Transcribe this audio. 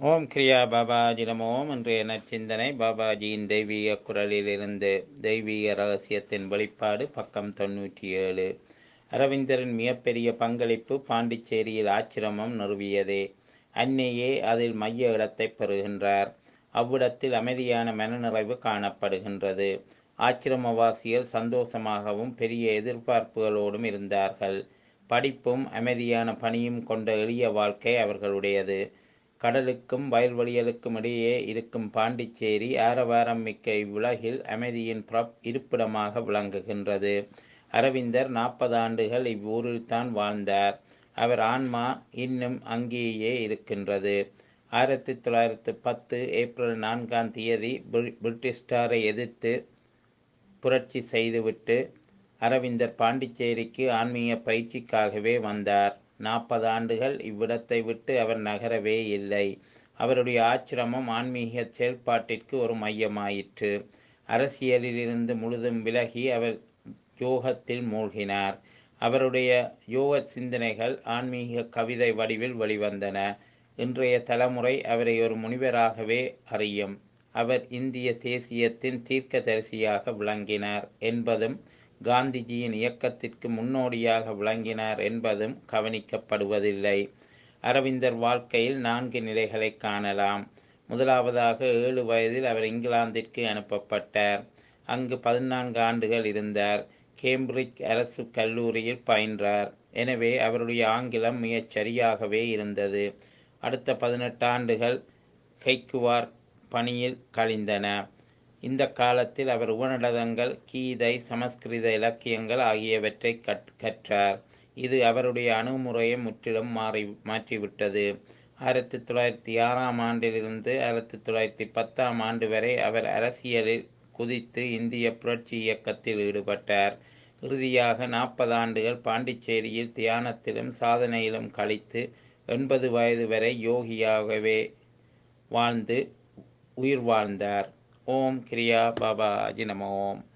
ஓம் கிரியா பாபாஜி நம ஓம் இன்றைய நற்சிந்தனை பாபாஜியின் தெய்வீக குரலிலிருந்து தெய்வீக ரகசியத்தின் வெளிப்பாடு பக்கம் தொன்னூற்றி ஏழு அரவிந்தரின் மிகப்பெரிய பங்களிப்பு பாண்டிச்சேரியில் ஆச்சிரமம் நிறுவியதே அன்னையே அதில் மைய இடத்தை பெறுகின்றார் அவ்விடத்தில் அமைதியான மனநிறைவு காணப்படுகின்றது ஆச்சிரமவாசிகள் சந்தோஷமாகவும் பெரிய எதிர்பார்ப்புகளோடும் இருந்தார்கள் படிப்பும் அமைதியான பணியும் கொண்ட எளிய வாழ்க்கை அவர்களுடையது கடலுக்கும் வயல்வெளிகளுக்கும் இடையே இருக்கும் பாண்டிச்சேரி ஆரவாரம் மிக்க இவ்வுலகில் அமைதியின் புறப் இருப்பிடமாக விளங்குகின்றது அரவிந்தர் நாற்பது ஆண்டுகள் இவ்வூரில் தான் வாழ்ந்தார் அவர் ஆன்மா இன்னும் அங்கேயே இருக்கின்றது ஆயிரத்தி தொள்ளாயிரத்து பத்து ஏப்ரல் நான்காம் தேதி பிரிட்டிஷ்டாரை எதிர்த்து புரட்சி செய்துவிட்டு அரவிந்தர் பாண்டிச்சேரிக்கு ஆன்மீக பயிற்சிக்காகவே வந்தார் நாற்பது ஆண்டுகள் இவ்விடத்தை விட்டு அவர் நகரவே இல்லை அவருடைய ஆச்சிரமம் ஆன்மீக செயல்பாட்டிற்கு ஒரு மையமாயிற்று அரசியலிலிருந்து முழுதும் விலகி அவர் யோகத்தில் மூழ்கினார் அவருடைய யோக சிந்தனைகள் ஆன்மீக கவிதை வடிவில் வெளிவந்தன இன்றைய தலைமுறை அவரை ஒரு முனிவராகவே அறியும் அவர் இந்திய தேசியத்தின் தீர்க்கதரிசியாக விளங்கினார் என்பதும் காந்திஜியின் இயக்கத்திற்கு முன்னோடியாக விளங்கினார் என்பதும் கவனிக்கப்படுவதில்லை அரவிந்தர் வாழ்க்கையில் நான்கு நிலைகளை காணலாம் முதலாவதாக ஏழு வயதில் அவர் இங்கிலாந்திற்கு அனுப்பப்பட்டார் அங்கு பதினான்கு ஆண்டுகள் இருந்தார் கேம்பிரிட்ஜ் அரசு கல்லூரியில் பயின்றார் எனவே அவருடைய ஆங்கிலம் மிகச் சரியாகவே இருந்தது அடுத்த பதினெட்டு ஆண்டுகள் கைக்குவார் பணியில் கழிந்தன இந்த காலத்தில் அவர் உபநிடதங்கள் கீதை சமஸ்கிருத இலக்கியங்கள் ஆகியவற்றை கற்றார் இது அவருடைய அணுகுமுறையை முற்றிலும் மாறி மாற்றிவிட்டது ஆயிரத்தி தொள்ளாயிரத்தி ஆறாம் ஆண்டிலிருந்து ஆயிரத்தி தொள்ளாயிரத்தி பத்தாம் ஆண்டு வரை அவர் அரசியலில் குதித்து இந்திய புரட்சி இயக்கத்தில் ஈடுபட்டார் இறுதியாக நாற்பது ஆண்டுகள் பாண்டிச்சேரியில் தியானத்திலும் சாதனையிலும் கழித்து எண்பது வயது வரை யோகியாகவே வாழ்ந்து உயிர் வாழ்ந்தார் ஓம் கிரியா பாபாஜி நம ஓம்